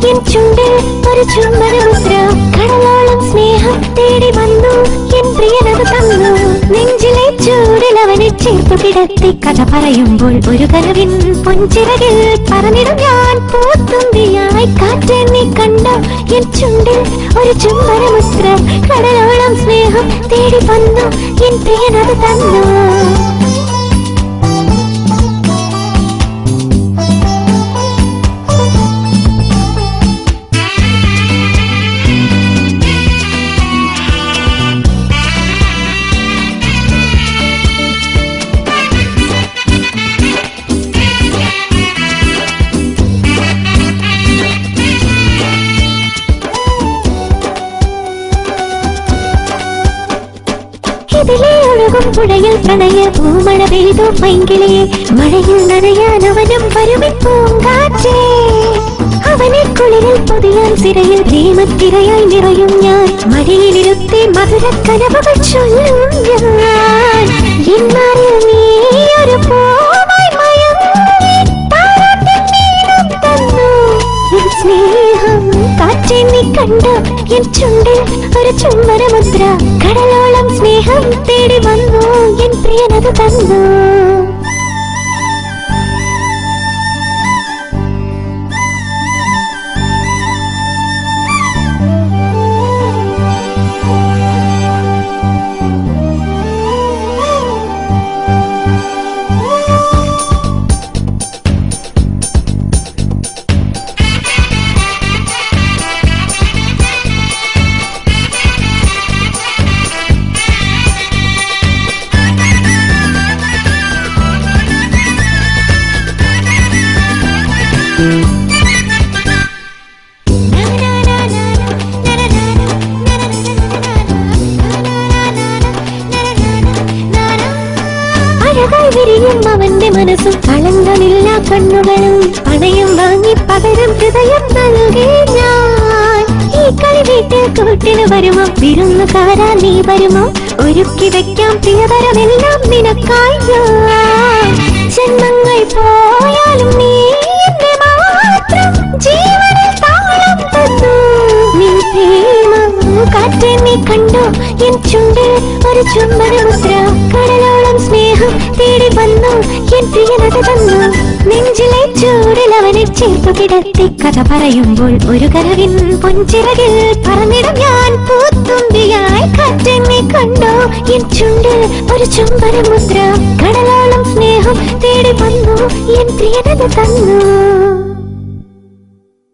N ചുണ്ടിൽ ഒരു ചുംബനമുദ്ര കടലോളം സ്നേഹം തേടി വന്നു എൻ പ്രിയനത് തന്നു നെഞ്ചിലെ ചൂടിൽ അവനെ ചേർത്തു കിടത്തി കഥ പറയുമ്പോൾ ഒരു കനവിൻ പൊൻചിറകിൽ പറഞ്ഞിടും ഞാൻ പൂത്തുമ്പിയായി കാറ്റെന്നെ കണ്ടോ എൻ ചുണ്ടിൽ ഒരു ചുംബനമുദ്ര കടലോളം സ്നേഹം തേടി വന്നു എൻ പ്രിയനത് തന്നു ഇതിലെ ഒഴുകും പുഴയിൽ പ്രണയ പൂമഴ പെയ്തു പൈങ്കിളേ മഴയിൽ നനയാൻ അവനും വരുമിൻ പൂങ്കാറ്റേ അവനെ കുളിരിൽ പൊതിയാൻ സിരയിൽ ഭീമത്തിരയായി നിറയും ഞാൻ മടിയിലിരുത്തി മധുര കനവുകൾ ചൊല്ലും ഞാൻ ഇന്നാരിൽ നീ ഒരു പൂവായി മയങ്ങി താരാട്ടിൻ നീളം തന്നു എൻ സ്നേഹം കാറ്റേ നീ കണ്ടു എൻ ചുണ്ടിൽ ഒരു ചുംബനമുദ്ര കടലോളം സ്നേഹം തേടി വന്നു എൻ പ്രിയനത് തന്നു അഴകായി വിരിയും അവന്റെ മനസ്സും കളങ്കമില്ല കണ്ണുകളും പണയം വാങ്ങി പകരം ഹൃദയം നൽകി ഞാൻ ഈ കളി വീട്ടിൽ കൂട്ടിന് വരുമോ വിരുന്നുകാരാ നീ വരുമോ ഒരുക്കി വെക്കാം പ്രിയതരമെല്ലാം നിനക്കായി ഞാൻ ജന്മങ്ങൾ പോയാലും നീ എന്നെ മാത്രം ജീവനിൽ താളം തന്നു നിൻ പ്രേമം കാറ്റേ നീ കണ്ടോ എൻ ചുണ്ടിൽ ഒരു ചുംബനമുദ്ര കടലോളം സ്നേഹം തേടി വന്നു എൻ പ്രിയനത് തന്നു നെഞ്ചിലെ ചൂടിൽ അവനെ ചേർത്തു കിടത്തി കഥ പറയുമ്പോൾ ഒരു കനവിൻ പൊൻചിറകിൽ പറഞ്ഞിടും ഞാൻ പൂത്തുമ്പിയായി കാറ്റേ നീ കണ്ടോ എൻ ചുണ്ടിൽ ഒരു ചുംബനമുദ്ര കടലോളം സ്നേഹം തേടി വന്നു എൻ പ്രിയനത് തന്നു